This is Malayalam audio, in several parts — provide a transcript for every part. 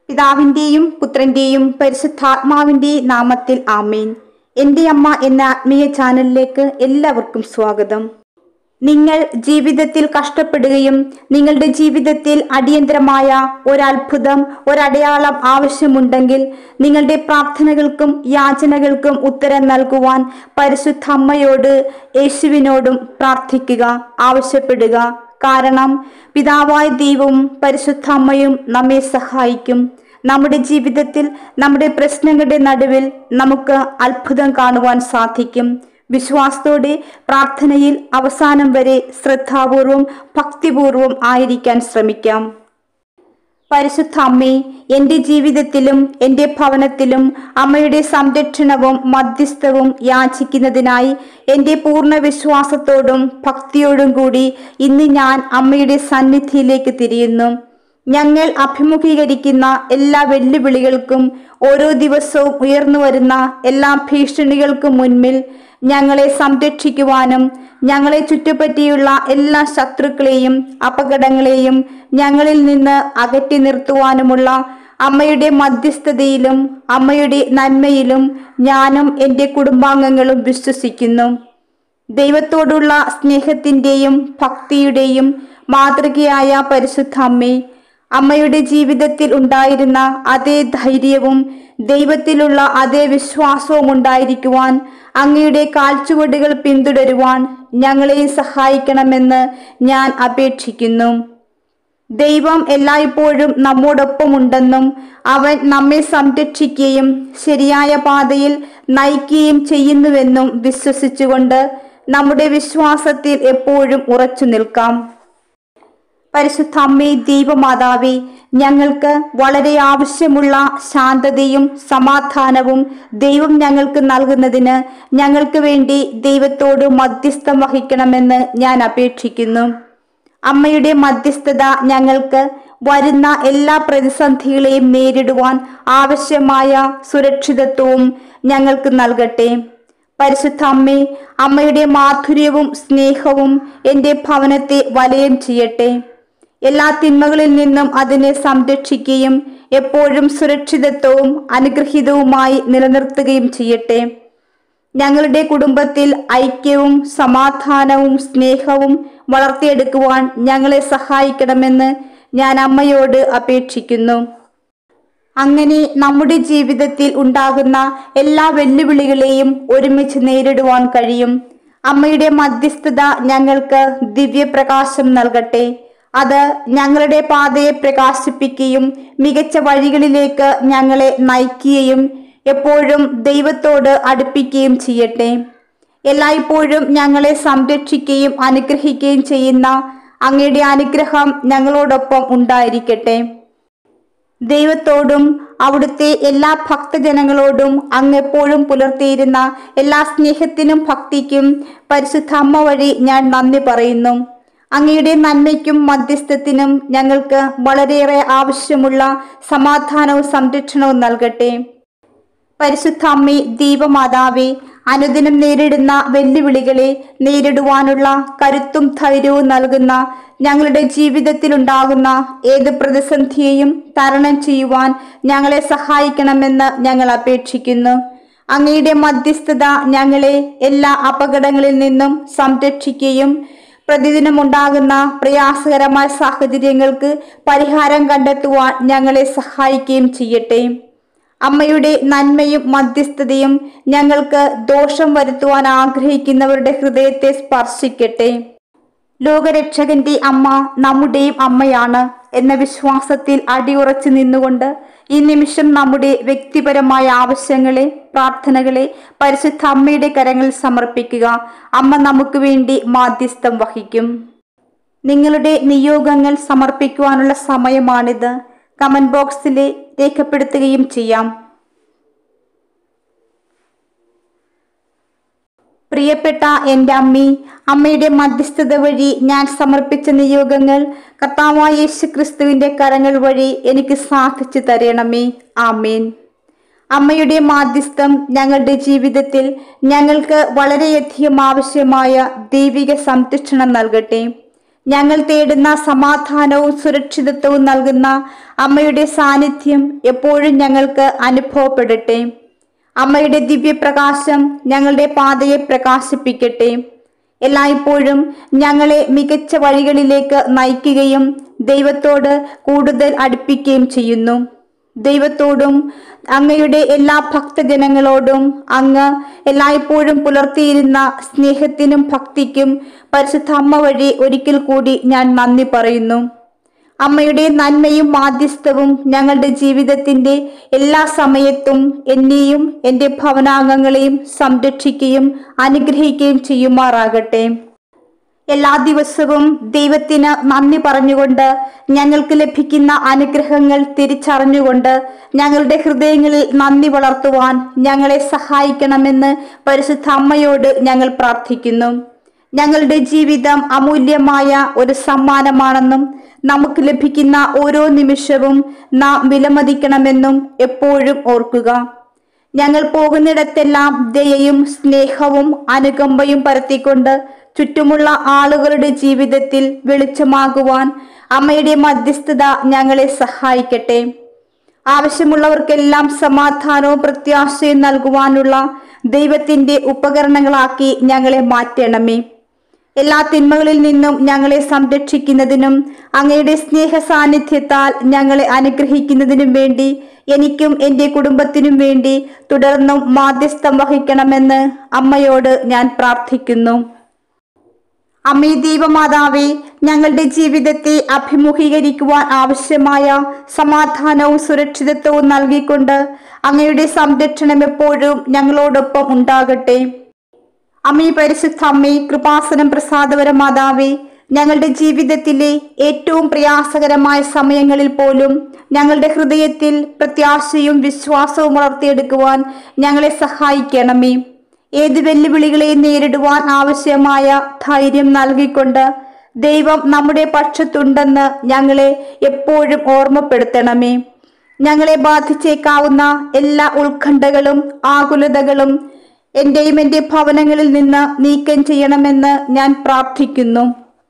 പിതാവിന്റെയും പുത്രന്റെയും പരിശുദ്ധാത്മാവിന്റെയും നാമത്തിൽ ആമേൻ എന്റെ അമ്മ എന്ന ആത്മീയ ചാനലിലേക്ക് എല്ലാവർക്കും സ്വാഗതം നിങ്ങൾ ജീവിതത്തിൽ കഷ്ടപ്പെടുകയും നിങ്ങളുടെ ജീവിതത്തിൽ അടിയന്തരമായ ഒരത്ഭുതം ഒരടയാളം ആവശ്യമുണ്ടെങ്കിൽ നിങ്ങളുടെ പ്രാർത്ഥനകൾക്കും യാചനകൾക്കും ഉത്തരം നൽകുവാൻ പരിശുദ്ധ അമ്മയോട് യേശുവിനോടും പ്രാർത്ഥിക്കുക ആവശ്യപ്പെടുക കാരണം പിതാവായ ദൈവവും പരിശുദ്ധ അമ്മയും നമ്മെ സഹായിക്കും നമ്മുടെ ജീവിതത്തിൽ നമ്മുടെ പ്രശ്നങ്ങളുടെ നടുവിൽ നമുക്ക് അത്ഭുതം കാണുവാൻ സാധിക്കും വിശ്വാസത്തോടെ പ്രാർത്ഥനയിൽ അവസാനം വരെ ശ്രദ്ധാപൂർവം ഭക്തിപൂർവം ആയിരിക്കാൻ ശ്രമിക്കാം പരിശുദ്ധ അമ്മേ എൻ്റെ ജീവിതത്തിലും എൻ്റെ ഭവനത്തിലും അമ്മയുടെ സംരക്ഷണവും മധ്യസ്ഥവും യാചിക്കുന്നതിനായി എൻ്റെ പൂർണ്ണ വിശ്വാസത്തോടും ഭക്തിയോടും കൂടി ഇന്ന് ഞാൻ അമ്മയുടെ സന്നിധിയിലേക്ക് തിരിയുന്നു ഞങ്ങൾ അഭിമുഖീകരിക്കുന്ന എല്ലാ വെല്ലുവിളികൾക്കും ഓരോ ദിവസവും ഉയർന്നു വരുന്ന എല്ലാ ഭീഷണികൾക്കും മുൻപിൽ ഞങ്ങളെ സംരക്ഷിക്കുവാനും ഞങ്ങളെ ചുറ്റുപറ്റിയുള്ള എല്ലാ ശത്രുക്കളെയും അപകടങ്ങളെയും ഞങ്ങളിൽ നിന്ന് അകറ്റി നിർത്തുവാനുമുള്ള അമ്മയുടെ മധ്യസ്ഥതയിലും അമ്മയുടെ നന്മയിലും ഞാനും എൻ്റെ കുടുംബാംഗങ്ങളും വിശ്വസിക്കുന്നു ദൈവത്തോടുള്ള സ്നേഹത്തിൻ്റെയും ഭക്തിയുടെയും മാതൃകയായ പരിശുദ്ധ അമ്മേ അമ്മയുടെ ജീവിതത്തിൽ ഉണ്ടായിരുന്ന അതേ ധൈര്യവും ദൈവത്തിലുള്ള അതേ വിശ്വാസവും ഉണ്ടായിരിക്കുവാൻ അങ്ങയുടെ കാൽച്ചുവടുകൾ പിന്തുടരുവാൻ ഞങ്ങളെ സഹായിക്കണമെന്ന് ഞാൻ അപേക്ഷിക്കുന്നു ദൈവം എല്ലായ്പ്പോഴും നമ്മോടൊപ്പമുണ്ടെന്നും അവൻ നമ്മെ സംരക്ഷിക്കുകയും ശരിയായ പാതയിൽ നയിക്കുകയും ചെയ്യുന്നുവെന്നും വിശ്വസിച്ചുകൊണ്ട് നമ്മുടെ വിശ്വാസത്തിൽ എപ്പോഴും ഉറച്ചു നിൽക്കാം പരിശുദ്ധ അമ്മേ ദൈവമാതാവേ ഞങ്ങൾക്ക് വളരെ ആവശ്യമുള്ള ശാന്തതയും സമാധാനവും ദൈവം ഞങ്ങൾക്ക് നൽകുന്നതിന് ഞങ്ങൾക്ക് വേണ്ടി ദൈവത്തോട് മധ്യസ്ഥം വഹിക്കണമെന്ന് ഞാൻ അപേക്ഷിക്കുന്നു അമ്മയുടെ മധ്യസ്ഥത ഞങ്ങൾക്ക് വരുന്ന എല്ലാ പ്രതിസന്ധികളെയും നേരിടുവാൻ ആവശ്യമായ സുരക്ഷിതത്വവും ഞങ്ങൾക്ക് നൽകട്ടെ പരിശുദ്ധ അമ്മേ അമ്മയുടെ മാധുര്യവും സ്നേഹവും എൻ്റെ ഭവനത്തെ വലയം ചെയ്യട്ടെ എല്ലാ തിന്മകളിൽ നിന്നും അതിനെ സംരക്ഷിക്കുകയും എപ്പോഴും സുരക്ഷിതത്വവും അനുഗ്രഹീതവുമായി നിലനിർത്തുകയും ചെയ്യട്ടെ ഞങ്ങളുടെ കുടുംബത്തിൽ ഐക്യവും സമാധാനവും സ്നേഹവും വളർത്തിയെടുക്കുവാൻ ഞങ്ങളെ സഹായിക്കണമെന്ന് ഞാൻ അമ്മയോട് അപേക്ഷിക്കുന്നു അങ്ങനെ നമ്മുടെ ജീവിതത്തിൽ ഉണ്ടാകുന്ന എല്ലാ വെല്ലുവിളികളെയും ഒരുമിച്ച് നേരിടുവാൻ കഴിയും അമ്മയുടെ മധ്യസ്ഥത ഞങ്ങൾക്ക് ദിവ്യപ്രകാശം നൽകട്ടെ അത് ഞങ്ങളുടെ പാതയെ പ്രകാശിപ്പിക്കുകയും മികച്ച വഴികളിലേക്ക് ഞങ്ങളെ നയിക്കുകയും എപ്പോഴും ദൈവത്തോട് അടുപ്പിക്കുകയും ചെയ്യട്ടെ എല്ലായ്പ്പോഴും ഞങ്ങളെ സംരക്ഷിക്കുകയും അനുഗ്രഹിക്കുകയും ചെയ്യുന്ന അങ്ങയുടെ അനുഗ്രഹം ഞങ്ങളോടൊപ്പം ഉണ്ടായിരിക്കട്ടെ ദൈവത്തോടും അവിടുത്തെ എല്ലാ ഭക്തജനങ്ങളോടും അങ്ങ് എപ്പോഴും പുലർത്തിയിരുന്ന എല്ലാ സ്നേഹത്തിനും ഭക്തിക്കും പരിശുദ്ധ അമ്മ വഴി ഞാൻ നന്ദി പറയുന്നു അങ്ങയുടെ നന്മയ്ക്കും മധ്യസ്ഥത്തിനും ഞങ്ങൾക്ക് വളരെയേറെ ആവശ്യമുള്ള സമാധാനവും സംരക്ഷണവും നൽകട്ടെ പരിശുദ്ധ അമ്മേ ദീപമാതാവേ അനുദിനം നേരിടുന്ന വെല്ലുവിളികളെ നേരിടുവാനുള്ള കരുത്തും ധൈര്യവും നൽകുന്ന ഞങ്ങളുടെ ജീവിതത്തിലുണ്ടാകുന്ന ഏത് പ്രതിസന്ധിയെയും തരണം ചെയ്യുവാൻ ഞങ്ങളെ സഹായിക്കണമെന്ന് ഞങ്ങൾ അപേക്ഷിക്കുന്നു അങ്ങയുടെ മധ്യസ്ഥത ഞങ്ങളെ എല്ലാ അപകടങ്ങളിൽ നിന്നും സംരക്ഷിക്കുകയും പ്രതിദിനം ഉണ്ടാകുന്ന പ്രയാസകരമായ സാഹചര്യങ്ങൾക്ക് പരിഹാരം കണ്ടെത്തുവാൻ ഞങ്ങളെ സഹായിക്കുകയും ചെയ്യട്ടെ അമ്മയുടെ നന്മയും മധ്യസ്ഥതയും ഞങ്ങൾക്ക് ദോഷം വരുത്തുവാൻ ആഗ്രഹിക്കുന്നവരുടെ ഹൃദയത്തെ സ്പർശിക്കട്ടെ ലോകരക്ഷകന്റെ അമ്മ നമ്മുടെയും അമ്മയാണ് എന്ന വിശ്വാസത്തിൽ അടിയുറച്ചു നിന്നുകൊണ്ട് ഈ നിമിഷം നമ്മുടെ വ്യക്തിപരമായ ആവശ്യങ്ങളെ പ്രാർത്ഥനകളെ പരിശുദ്ധ അമ്മയുടെ കരങ്ങളിൽ സമർപ്പിക്കുക അമ്മ നമുക്ക് വേണ്ടി മാധ്യസ്ഥം വഹിക്കും നിങ്ങളുടെ നിയോഗങ്ങൾ സമർപ്പിക്കുവാനുള്ള സമയമാണിത് കമന്റ് ബോക്സിൽ രേഖപ്പെടുത്തുകയും ചെയ്യാം പ്രിയപ്പെട്ട എൻ്റെ അമ്മി അമ്മയുടെ മധ്യസ്ഥത വഴി ഞാൻ സമർപ്പിച്ച നിയോഗങ്ങൾ കർത്താവായ യേശു ക്രിസ്തുവിൻ്റെ കരങ്ങൾ വഴി എനിക്ക് സാധിച്ചു തരണമേ ആമേൻ അമ്മയുടെ മാധ്യസ്ഥം ഞങ്ങളുടെ ജീവിതത്തിൽ ഞങ്ങൾക്ക് വളരെയധികം ആവശ്യമായ ദൈവിക സംരക്ഷണം നൽകട്ടെ ഞങ്ങൾ തേടുന്ന സമാധാനവും സുരക്ഷിതത്വവും നൽകുന്ന അമ്മയുടെ സാന്നിധ്യം എപ്പോഴും ഞങ്ങൾക്ക് അനുഭവപ്പെടട്ടെ അമ്മയുടെ ദിവ്യപ്രകാശം ഞങ്ങളുടെ പാതയെ പ്രകാശിപ്പിക്കട്ടെ എല്ലായ്പ്പോഴും ഞങ്ങളെ മികച്ച വഴികളിലേക്ക് നയിക്കുകയും ദൈവത്തോട് കൂടുതൽ അടുപ്പിക്കുകയും ചെയ്യുന്നു ദൈവത്തോടും അങ്ങയുടെ എല്ലാ ഭക്തജനങ്ങളോടും അങ്ങ് എല്ലായ്പ്പോഴും പുലർത്തിയിരുന്ന സ്നേഹത്തിനും ഭക്തിക്കും പരിശുദ്ധ അമ്മ വഴി ഒരിക്കൽ കൂടി ഞാൻ നന്ദി പറയുന്നു അമ്മയുടെ നന്മയും മാധ്യസ്ഥവും ഞങ്ങളുടെ ജീവിതത്തിന്റെ എല്ലാ സമയത്തും എന്നെയും എൻ്റെ ഭവനാംഗങ്ങളെയും സംരക്ഷിക്കുകയും അനുഗ്രഹിക്കുകയും ചെയ്യുമാറാകട്ടെ എല്ലാ ദിവസവും ദൈവത്തിന് നന്ദി പറഞ്ഞുകൊണ്ട് ഞങ്ങൾക്ക് ലഭിക്കുന്ന അനുഗ്രഹങ്ങൾ തിരിച്ചറിഞ്ഞുകൊണ്ട് ഞങ്ങളുടെ ഹൃദയങ്ങളിൽ നന്ദി വളർത്തുവാൻ ഞങ്ങളെ സഹായിക്കണമെന്ന് പരിശുദ്ധ അമ്മയോട് ഞങ്ങൾ പ്രാർത്ഥിക്കുന്നു ഞങ്ങളുടെ ജീവിതം അമൂല്യമായ ഒരു സമ്മാനമാണെന്നും നമുക്ക് ലഭിക്കുന്ന ഓരോ നിമിഷവും നാം വിലമതിക്കണമെന്നും എപ്പോഴും ഓർക്കുക ഞങ്ങൾ പോകുന്നിടത്തെല്ലാം ദയയും സ്നേഹവും അനുകമ്പയും പരത്തിക്കൊണ്ട് ചുറ്റുമുള്ള ആളുകളുടെ ജീവിതത്തിൽ വെളിച്ചമാകുവാൻ അമ്മയുടെ മധ്യസ്ഥത ഞങ്ങളെ സഹായിക്കട്ടെ ആവശ്യമുള്ളവർക്കെല്ലാം സമാധാനവും പ്രത്യാശയും നൽകുവാനുള്ള ദൈവത്തിന്റെ ഉപകരണങ്ങളാക്കി ഞങ്ങളെ മാറ്റണമേ എല്ലാ തിന്മകളിൽ നിന്നും ഞങ്ങളെ സംരക്ഷിക്കുന്നതിനും അങ്ങയുടെ സ്നേഹ സാന്നിധ്യത്താൽ ഞങ്ങളെ അനുഗ്രഹിക്കുന്നതിനും വേണ്ടി എനിക്കും എൻ്റെ കുടുംബത്തിനും വേണ്ടി തുടർന്നും മാധ്യസ്ഥം വഹിക്കണമെന്ന് അമ്മയോട് ഞാൻ പ്രാർത്ഥിക്കുന്നു അമ്മേ ദൈവമാതാവേ ഞങ്ങളുടെ ജീവിതത്തെ അഭിമുഖീകരിക്കുവാൻ ആവശ്യമായ സമാധാനവും സുരക്ഷിതത്വവും നൽകിക്കൊണ്ട് അങ്ങയുടെ സംരക്ഷണം എപ്പോഴും ഞങ്ങളോടൊപ്പം ഉണ്ടാകട്ടെ അമ്മേ പരിശുദ്ധ അമ്മേ കൃപാസനം പ്രസാദപര മാതാവേ ഞങ്ങളുടെ ജീവിതത്തിലെ ഏറ്റവും പ്രയാസകരമായ സമയങ്ങളിൽ പോലും ഞങ്ങളുടെ ഹൃദയത്തിൽ പ്രത്യാശയും വിശ്വാസവും വളർത്തിയെടുക്കുവാൻ ഞങ്ങളെ സഹായിക്കണമേ ഏത് വെല്ലുവിളികളെയും നേരിടുവാൻ ആവശ്യമായ ധൈര്യം നൽകിക്കൊണ്ട് ദൈവം നമ്മുടെ പക്ഷത്തുണ്ടെന്ന് ഞങ്ങളെ എപ്പോഴും ഓർമ്മപ്പെടുത്തണമേ ഞങ്ങളെ ബാധിച്ചേക്കാവുന്ന എല്ലാ ഉത്കണ്ഠകളും ആകുലതകളും എന്റെയും എൻ്റെ ഭവനങ്ങളിൽ നിന്ന് നീക്കം ചെയ്യണമെന്ന് ഞാൻ പ്രാർത്ഥിക്കുന്നു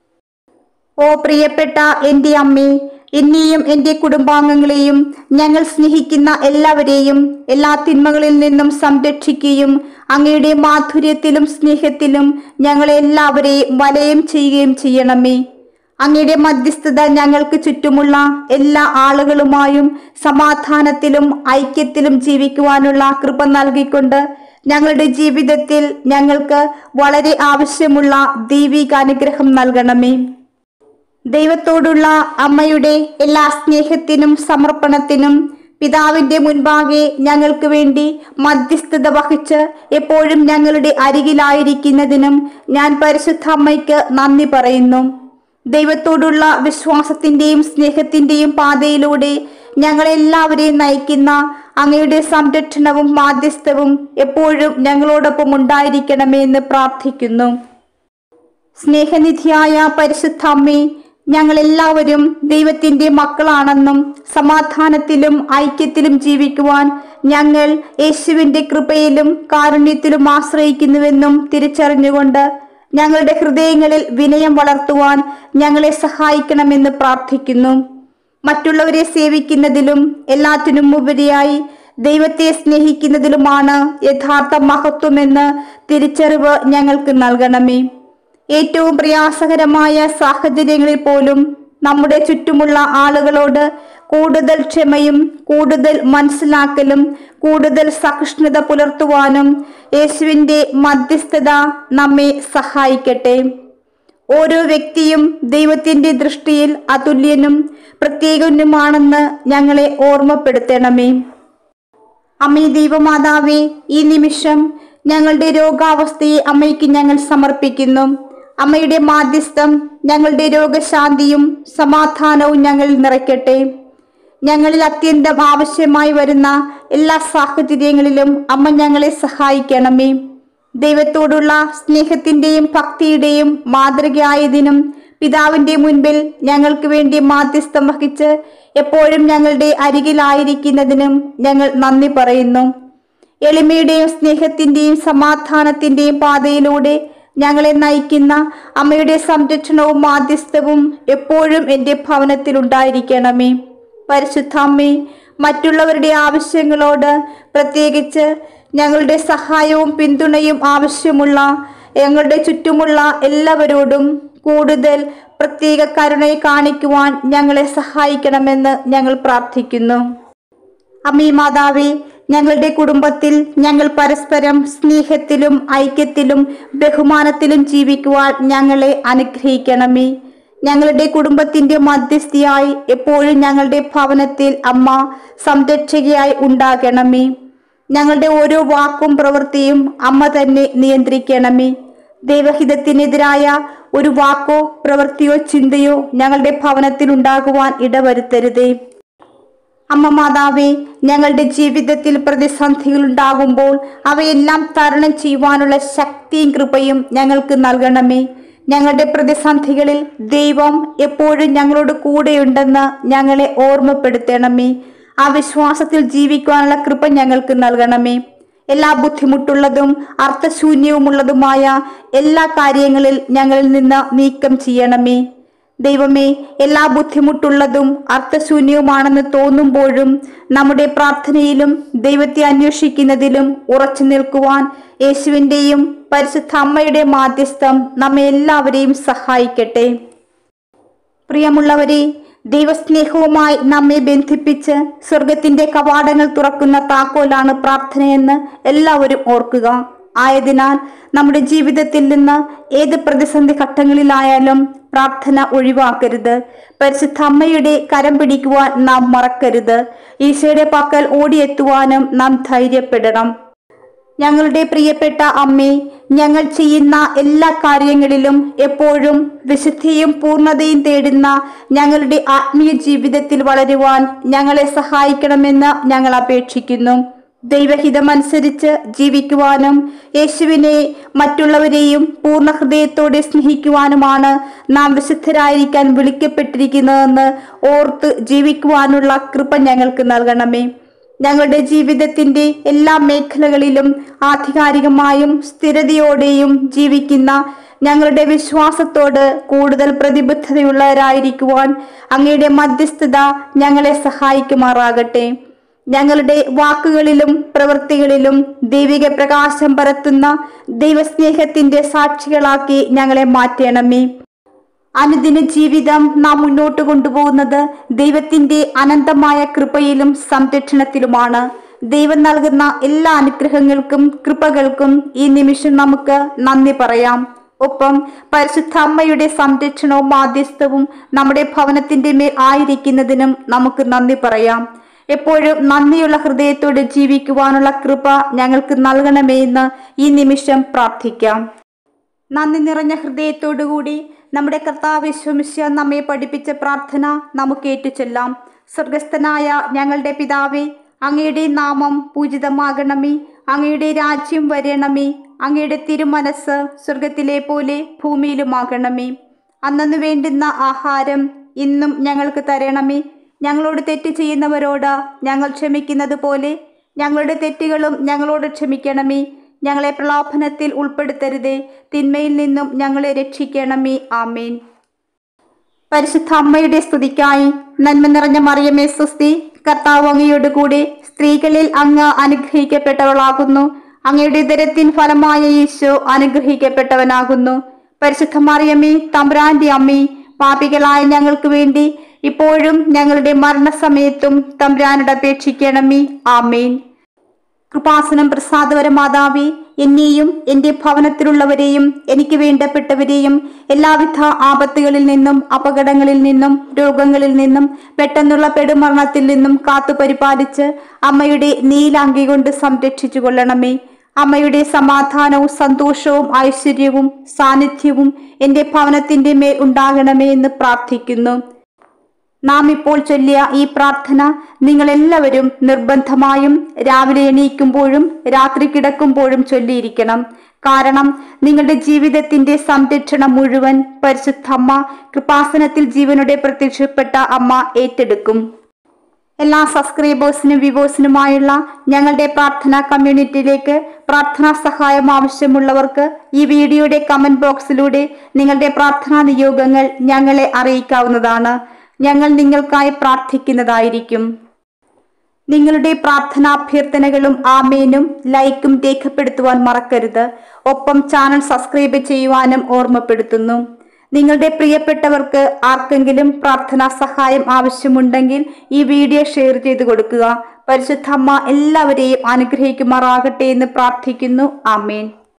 ഓ പ്രിയപ്പെട്ട എൻ്റെ അമ്മേ എന്നെയും എൻ്റെ കുടുംബാംഗങ്ങളെയും ഞങ്ങൾ സ്നേഹിക്കുന്ന എല്ലാവരെയും എല്ലാ തിന്മകളിൽ നിന്നും സംരക്ഷിക്കുകയും അങ്ങയുടെ മാധുര്യത്തിലും സ്നേഹത്തിലും ഞങ്ങളെ എല്ലാവരെയും വലയം ചെയ്യുകയും ചെയ്യണമേ അങ്ങയുടെ മധ്യസ്ഥത ഞങ്ങൾക്ക് ചുറ്റുമുള്ള എല്ലാ ആളുകളുമായും സമാധാനത്തിലും ഐക്യത്തിലും ജീവിക്കുവാനുള്ള കൃപ നൽകിക്കൊണ്ട് ഞങ്ങളുടെ ജീവിതത്തിൽ ഞങ്ങൾക്ക് വളരെ ആവശ്യമുള്ള ദൈവിക അനുഗ്രഹം നൽകണമേ ദൈവത്തോടുള്ള അമ്മയുടെ എല്ലാ സ്നേഹത്തിനും സമർപ്പണത്തിനും പിതാവിന്റെ മുൻപാകെ ഞങ്ങൾക്ക് വേണ്ടി മധ്യസ്ഥത വഹിച്ച് എപ്പോഴും ഞങ്ങളുടെ അരികിലായിരിക്കുന്നതിനും ഞാൻ പരിശുദ്ധ അമ്മയ്ക്ക് നന്ദി പറയുന്നു ദൈവത്തോടുള്ള വിശ്വാസത്തിന്റെയും സ്നേഹത്തിന്റെയും പാതയിലൂടെ ഞങ്ങളെല്ലാവരെയും നയിക്കുന്ന അങ്ങയുടെ സംരക്ഷണവും മാധ്യസ്ഥവും എപ്പോഴും ഞങ്ങളോടൊപ്പം ഉണ്ടായിരിക്കണമേ എന്ന് പ്രാർത്ഥിക്കുന്നു സ്നേഹനിധിയായ പരിശുദ്ധ അമ്മേ ഞങ്ങളെല്ലാവരും ദൈവത്തിന്റെ മക്കളാണെന്നും സമാധാനത്തിലും ഐക്യത്തിലും ജീവിക്കുവാൻ ഞങ്ങൾ യേശുവിന്റെ കൃപയിലും കാരുണ്യത്തിലും ആശ്രയിക്കുന്നുവെന്നും തിരിച്ചറിഞ്ഞുകൊണ്ട് ഞങ്ങളുടെ ഹൃദയങ്ങളിൽ വിനയം വളർത്തുവാൻ ഞങ്ങളെ സഹായിക്കണമെന്ന് പ്രാർത്ഥിക്കുന്നു മറ്റുള്ളവരെ സേവിക്കുന്നതിലും എല്ലാറ്റിനും ഉപരിയായി ദൈവത്തെ സ്നേഹിക്കുന്നതിലുമാണ് യഥാർത്ഥ മഹത്വമെന്ന് തിരിച്ചറിവ് ഞങ്ങൾക്ക് നൽകണമേ ഏറ്റവും പ്രയാസകരമായ സാഹചര്യങ്ങളിൽ പോലും നമ്മുടെ ചുറ്റുമുള്ള ആളുകളോട് കൂടുതൽ ക്ഷമയും കൂടുതൽ മനസ്സിലാക്കലും കൂടുതൽ സഹിഷ്ണുത പുലർത്തുവാനും യേശുവിൻ്റെ മധ്യസ്ഥത നമ്മെ സഹായിക്കട്ടെ ഓരോ വ്യക്തിയും ദൈവത്തിന്റെ ദൃഷ്ടിയിൽ അതുല്യനും പ്രത്യേകനുമാണെന്ന് ഞങ്ങളെ ഓർമ്മപ്പെടുത്തണമേ അമ്മേ ദൈവമാതാവേ ഈ നിമിഷം ഞങ്ങളുടെ രോഗാവസ്ഥയെ അമ്മയ്ക്ക് ഞങ്ങൾ സമർപ്പിക്കുന്നു അമ്മയുടെ മാധ്യസ്ഥം ഞങ്ങളുടെ രോഗശാന്തിയും സമാധാനവും ഞങ്ങളിൽ നിറയ്ക്കട്ടെ ഞങ്ങളിൽ അത്യന്തം ആവശ്യമായി വരുന്ന എല്ലാ സാഹചര്യങ്ങളിലും അമ്മ ഞങ്ങളെ സഹായിക്കണമേ ദൈവത്തോടുള്ള സ്നേഹത്തിന്റെയും ഭക്തിയുടെയും മാതൃകയായതിനും പിതാവിന്റെ മുൻപിൽ ഞങ്ങൾക്ക് വേണ്ടി മാധ്യസ്ഥം വഹിച്ച് എപ്പോഴും ഞങ്ങളുടെ അരികിലായിരിക്കുന്നതിനും ഞങ്ങൾ നന്ദി പറയുന്നു എളിമയുടെയും സ്നേഹത്തിന്റെയും സമാധാനത്തിന്റെയും പാതയിലൂടെ ഞങ്ങളെ നയിക്കുന്ന അമ്മയുടെ സംരക്ഷണവും മാധ്യസ്ഥവും എപ്പോഴും എൻ്റെ ഭവനത്തിൽ ഉണ്ടായിരിക്കണമേ പരിശുദ്ധ അമ്മേ മറ്റുള്ളവരുടെ ആവശ്യങ്ങളോട് പ്രത്യേകിച്ച് ഞങ്ങളുടെ സഹായവും പിന്തുണയും ആവശ്യമുള്ള ഞങ്ങളുടെ ചുറ്റുമുള്ള എല്ലാവരോടും കൂടുതൽ പ്രത്യേക കരുണയെ കാണിക്കുവാൻ ഞങ്ങളെ സഹായിക്കണമെന്ന് ഞങ്ങൾ പ്രാർത്ഥിക്കുന്നു അമ്മീ മാതാവേ ഞങ്ങളുടെ കുടുംബത്തിൽ ഞങ്ങൾ പരസ്പരം സ്നേഹത്തിലും ഐക്യത്തിലും ബഹുമാനത്തിലും ജീവിക്കുവാൻ ഞങ്ങളെ അനുഗ്രഹിക്കണമേ ഞങ്ങളുടെ കുടുംബത്തിന്റെ മധ്യസ്ഥയായി എപ്പോഴും ഞങ്ങളുടെ ഭവനത്തിൽ അമ്മ സംരക്ഷകയായി ഉണ്ടാകണമേ ഞങ്ങളുടെ ഓരോ വാക്കും പ്രവൃത്തിയും അമ്മ തന്നെ നിയന്ത്രിക്കണമേ ദൈവഹിതത്തിനെതിരായ ഒരു വാക്കോ പ്രവൃത്തിയോ ചിന്തയോ ഞങ്ങളുടെ ഭവനത്തിൽ ഉണ്ടാകുവാൻ ഇടവരുത്തരുതേ അമ്മ മാതാവേ ഞങ്ങളുടെ ജീവിതത്തിൽ പ്രതിസന്ധികൾ ഉണ്ടാകുമ്പോൾ അവയെല്ലാം തരണം ചെയ്യുവാനുള്ള ശക്തിയും കൃപയും ഞങ്ങൾക്ക് നൽകണമേ ഞങ്ങളുടെ പ്രതിസന്ധികളിൽ ദൈവം എപ്പോഴും ഞങ്ങളോട് കൂടെയുണ്ടെന്ന് ഞങ്ങളെ ഓർമ്മപ്പെടുത്തണമേ ആ വിശ്വാസത്തിൽ ജീവിക്കുവാനുള്ള കൃപ ഞങ്ങൾക്ക് നൽകണമേ എല്ലാ ബുദ്ധിമുട്ടുള്ളതും അർത്ഥശൂന്യവുമുള്ളതുമായ എല്ലാ കാര്യങ്ങളിൽ ഞങ്ങളിൽ നിന്ന് നീക്കം ചെയ്യണമേ ദൈവമേ എല്ലാ ബുദ്ധിമുട്ടുള്ളതും അർത്ഥശൂന്യവുമാണെന്ന് തോന്നുമ്പോഴും നമ്മുടെ പ്രാർത്ഥനയിലും ദൈവത്തെ അന്വേഷിക്കുന്നതിലും ഉറച്ചു നിൽക്കുവാൻ യേശുവിൻ്റെയും പരിശുദ്ധ അമ്മയുടെ മാധ്യസ്ഥം നമ്മെ എല്ലാവരെയും സഹായിക്കട്ടെ പ്രിയമുള്ളവരെ ദൈവസ്നേഹവുമായി നമ്മെ ബന്ധിപ്പിച്ച് സ്വർഗത്തിന്റെ കവാടങ്ങൾ തുറക്കുന്ന താക്കോലാണ് പ്രാർത്ഥനയെന്ന് എല്ലാവരും ഓർക്കുക ആയതിനാൽ നമ്മുടെ ജീവിതത്തിൽ നിന്ന് ഏത് പ്രതിസന്ധി ഘട്ടങ്ങളിലായാലും പ്രാർത്ഥന ഒഴിവാക്കരുത് പരിശുദ്ധ അമ്മയുടെ കരം പിടിക്കുവാൻ നാം മറക്കരുത് ഈശോയുടെ പക്കൽ ഓടിയെത്തുവാനും നാം ധൈര്യപ്പെടണം ഞങ്ങളുടെ പ്രിയപ്പെട്ട അമ്മേ ഞങ്ങൾ ചെയ്യുന്ന എല്ലാ കാര്യങ്ങളിലും എപ്പോഴും വിശുദ്ധിയും പൂർണ്ണതയും തേടുന്ന ഞങ്ങളുടെ ആത്മീയ ജീവിതത്തിൽ വളരുവാൻ ഞങ്ങളെ സഹായിക്കണമെന്ന് ഞങ്ങൾ അപേക്ഷിക്കുന്നു ദൈവഹിതമനുസരിച്ച് ജീവിക്കുവാനും യേശുവിനെ മറ്റുള്ളവരെയും പൂർണ്ണ ഹൃദയത്തോടെ സ്നേഹിക്കുവാനുമാണ് നാം വിശുദ്ധരായിരിക്കാൻ വിളിക്കപ്പെട്ടിരിക്കുന്നതെന്ന് ഓർത്ത് ജീവിക്കുവാനുള്ള കൃപ ഞങ്ങൾക്ക് നൽകണമേ ഞങ്ങളുടെ ജീവിതത്തിന്റെ എല്ലാ മേഖലകളിലും ആധികാരികമായും സ്ഥിരതയോടെയും ജീവിക്കുന്ന ഞങ്ങളുടെ വിശ്വാസത്തോട് കൂടുതൽ പ്രതിബദ്ധതയുള്ളവരായിരിക്കുവാൻ അങ്ങയുടെ മധ്യസ്ഥത ഞങ്ങളെ സഹായിക്കുമാറാകട്ടെ ഞങ്ങളുടെ വാക്കുകളിലും പ്രവൃത്തികളിലും ദൈവിക പ്രകാശം പരത്തുന്ന ദൈവസ്നേഹത്തിന്റെ സാക്ഷികളാക്കി ഞങ്ങളെ മാറ്റണമേ അനുദിന ജീവിതം നാം മുന്നോട്ട് കൊണ്ടുപോകുന്നത് ദൈവത്തിന്റെ അനന്തമായ കൃപയിലും സംരക്ഷണത്തിലുമാണ് ദൈവം നൽകുന്ന എല്ലാ അനുഗ്രഹങ്ങൾക്കും കൃപകൾക്കും ഈ നിമിഷം നമുക്ക് നന്ദി പറയാം ഒപ്പം പരിശുദ്ധ അമ്മയുടെ സംരക്ഷണവും മാധ്യസ്ഥവും നമ്മുടെ ഭവനത്തിന്റെ മേൽ ആയിരിക്കുന്നതിനും നമുക്ക് നന്ദി പറയാം എപ്പോഴും നന്ദിയുള്ള ഹൃദയത്തോടെ ജീവിക്കുവാനുള്ള കൃപ ഞങ്ങൾക്ക് നൽകണമേ എന്ന് ഈ നിമിഷം പ്രാർത്ഥിക്കാം നന്ദി നിറഞ്ഞ ഹൃദയത്തോടുകൂടി നമ്മുടെ കർത്താവ് വിശ്വമിശ്യ നമ്മെ പഠിപ്പിച്ച പ്രാർത്ഥന നമുക്ക് ഏറ്റുചൊല്ലാം സ്വർഗസ്ഥനായ ഞങ്ങളുടെ പിതാവേ അങ്ങയുടെ നാമം പൂജിതമാകണമേ അങ്ങയുടെ രാജ്യം വരണമേ അങ്ങയുടെ തിരുമനസ് സ്വർഗത്തിലെ പോലെ ഭൂമിയിലുമാകണമേ അന്നു വേണ്ടുന്ന ആഹാരം ഇന്നും ഞങ്ങൾക്ക് തരണമേ ഞങ്ങളോട് തെറ്റ് ചെയ്യുന്നവരോട് ഞങ്ങൾ ക്ഷമിക്കുന്നത് പോലെ ഞങ്ങളുടെ തെറ്റുകളും ഞങ്ങളോട് ക്ഷമിക്കണമേ ഞങ്ങളെ പ്രലോഭനത്തിൽ ഉൾപ്പെടുത്തരുതേ തിന്മയിൽ നിന്നും ഞങ്ങളെ രക്ഷിക്കണമേ ആമേൻ പരിശുദ്ധ അമ്മയുടെ സ്തുതിക്കായി നന്മ നിറഞ്ഞ മറിയമേ സുസ്തി കർത്താവ് അങ്ങയോട് കൂടെ സ്ത്രീകളിൽ അങ്ങ് അനുഗ്രഹിക്കപ്പെട്ടവളാകുന്നു അങ്ങയുടെ ദരത്തിൻ ഫലമായ യേശു അനുഗ്രഹിക്കപ്പെട്ടവനാകുന്നു പരിശുദ്ധ മറിയമ്മേ തമ്പുരാന്റെ അമ്മേ പാപികളായ ഞങ്ങൾക്ക് വേണ്ടി ഇപ്പോഴും ഞങ്ങളുടെ മരണസമയത്തും തമ്പുരാനോട് അപേക്ഷിക്കണമേ ആമേൻ കൃപാസനം പ്രസാദവര മാതാവേ എന്നെയും എൻ്റെ ഭവനത്തിലുള്ളവരെയും എനിക്ക് വേണ്ടപ്പെട്ടവരെയും എല്ലാവിധ ആപത്തുകളിൽ നിന്നും അപകടങ്ങളിൽ നിന്നും രോഗങ്ങളിൽ നിന്നും പെട്ടെന്നുള്ള പെടുമരണത്തിൽ നിന്നും കാത്തു പരിപാലിച്ച് അമ്മയുടെ നീലാങ്കി കൊണ്ട് സംരക്ഷിച്ചു കൊള്ളണമേ അമ്മയുടെ സമാധാനവും സന്തോഷവും ഐശ്വര്യവും സാന്നിധ്യവും എൻ്റെ ഭവനത്തിൻ്റെ മേൽ ഉണ്ടാകണമേ എന്ന് പ്രാർത്ഥിക്കുന്നു നാം ഇപ്പോൾ ചൊല്ലിയ ഈ പ്രാർത്ഥന നിങ്ങളെല്ലാവരും നിർബന്ധമായും രാവിലെ എണീക്കുമ്പോഴും രാത്രി കിടക്കുമ്പോഴും ചൊല്ലിയിരിക്കണം കാരണം നിങ്ങളുടെ ജീവിതത്തിന്റെ സംരക്ഷണം മുഴുവൻ പരിശുദ്ധ അമ്മ കൃപാസനത്തിൽ ജീവനോടെ പ്രത്യക്ഷപ്പെട്ട അമ്മ ഏറ്റെടുക്കും എല്ലാ സബ്സ്ക്രൈബേഴ്സിനും വ്യൂവേഴ്സിനുമായുള്ള ഞങ്ങളുടെ പ്രാർത്ഥനാ കമ്മ്യൂണിറ്റിയിലേക്ക് പ്രാർത്ഥനാ സഹായം ആവശ്യമുള്ളവർക്ക് ഈ വീഡിയോയുടെ കമന്റ് ബോക്സിലൂടെ നിങ്ങളുടെ പ്രാർത്ഥനാ നിയോഗങ്ങൾ ഞങ്ങളെ അറിയിക്കാവുന്നതാണ് ഞങ്ങൾ നിങ്ങൾക്കായി പ്രാർത്ഥിക്കുന്നതായിരിക്കും നിങ്ങളുടെ പ്രാർത്ഥനാഭ്യർത്ഥനകളും ആമേനും ലൈക്കും രേഖപ്പെടുത്തുവാൻ മറക്കരുത് ഒപ്പം ചാനൽ സബ്സ്ക്രൈബ് ചെയ്യുവാനും ഓർമ്മപ്പെടുത്തുന്നു നിങ്ങളുടെ പ്രിയപ്പെട്ടവർക്ക് ആർക്കെങ്കിലും പ്രാർത്ഥനാ സഹായം ആവശ്യമുണ്ടെങ്കിൽ ഈ വീഡിയോ ഷെയർ ചെയ്ത് കൊടുക്കുക പരിശുദ്ധ അമ്മ എല്ലാവരെയും അനുഗ്രഹിക്കുമാറാകട്ടെ എന്ന് പ്രാർത്ഥിക്കുന്നു ആമേൻ